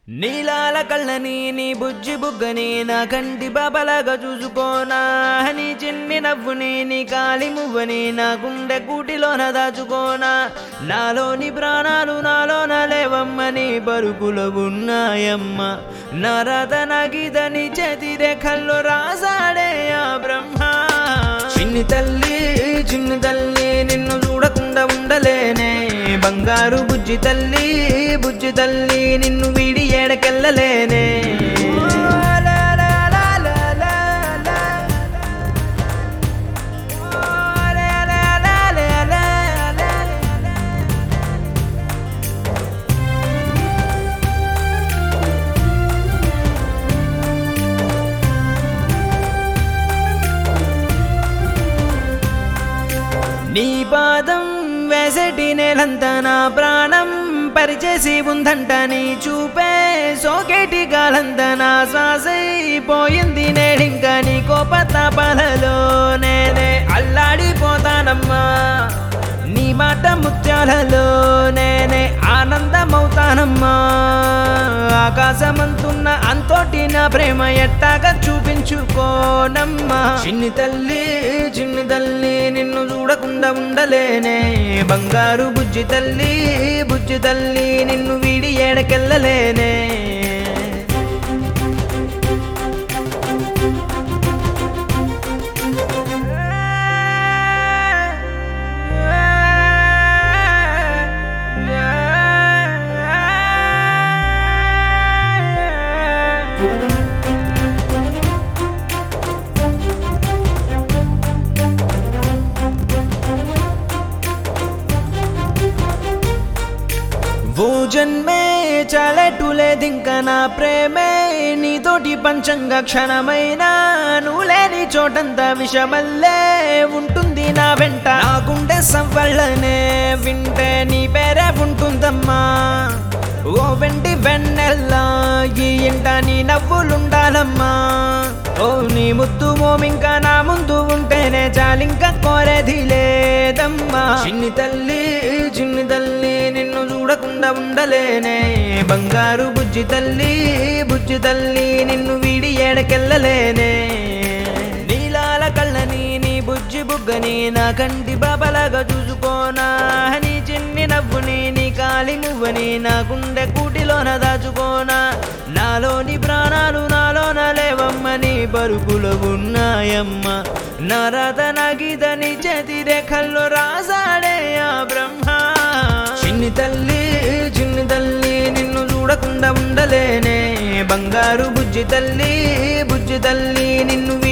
నీలాల కళ్ళని నీ బుజ్జి బుగ్గని నా కంటి బాబలాగా చూసుకోనా నీ చిన్ని నవ్వుని నీ కాలి మువ్వని నా గుండె కూటిలోన దాచుకోనా నాలోని ప్రాణాలు నాలోన లేవమ్మని పరుపులో ఉన్నాయమ్మ నా రాత నా గీత నీ చేతి రేఖల్లో రాసాడే ఆ బ్రహ్మ చిన్ని తల్లి చిన్ని తల్లి నిన్ను చూడకుండా ఉండలేనే బంగారు బుజ్జి తల్లి బుజ్జి తల్లి నిన్ను వీడి ఏడకెళ్ళలేనే నీ పాదం వేసటి నేలంతా నా ప్రాణం పరిచేసి ఉందంట నీ చూపే సోకేటి గాలంతా నా శ్వాసైపోయింది నేడింకా నీ కోపతాపాలలో నేనే అల్లాడిపోతానమ్మా నీ మాట ముత్యాలలో నేనే ఆనందమవుతానమ్మా ఆకాశమంతున్న అంతోటి నా ప్రేమ ఎట్టాగా చూపించుకోనమ్మా చిన్ని తల్లి చిన్ని తల్లి నిన్ను చూడకుండా ఉండలేనే బంగారు బుజ్జి తల్లి బుజ్జి తల్లి నిన్ను వీడి ఏడకెళ్ళలేనే ఓ జన్మే చాలెట్టులేదింక నా ప్రేమే నీతోటి పంచంగా క్షణమైనా నువ్వు లేని చోటంతా విషమల్లే ఉంటుంది నా వెంట నా గుండె సవ్వళ్ళనే వింటే నీ పేరే ఉంటుందమ్మా ఓ వెండి వెన్నెల్లా ఈ ఇంట నీ నవ్వులుండాలమ్మా ఓ నీ ముద్దు మోమింకా నా ముందు ఉంటేనే చాలింకా కోరేది లేదమ్మా చిన్ని తల్లి చిన్ని తల్లి నిన్ను చూడకుండా ఉండలేనే బంగారు బుజ్జి తల్లి బుజ్జి తల్లి నిన్ను వీడి ఏడకెళ్ళలేనే నీలాల కళ్ళని నీ బుజ్జి బుగ్గని నా కంటి బాబలాగా చూసుకోనా నీ చిన్ని నవ్వుని నీ కాలి మువ్వని నా గుండె కూటిలోన దాచుకోనా నాలోని ప్రాణాలు నాలోన లేవమ్మని పరుగులో ఉన్నాయమ్మ నా రాత నా గీత నీ చేతి రేఖల్లో రాసాడే ఆ బ్రహ్మ చిన్ని తల్లి చిన్ని తల్లి నిన్ను చూడకుండా ఉండలేనే బంగారు బుజ్జి తల్లి బుజ్జి తల్లి నిన్ను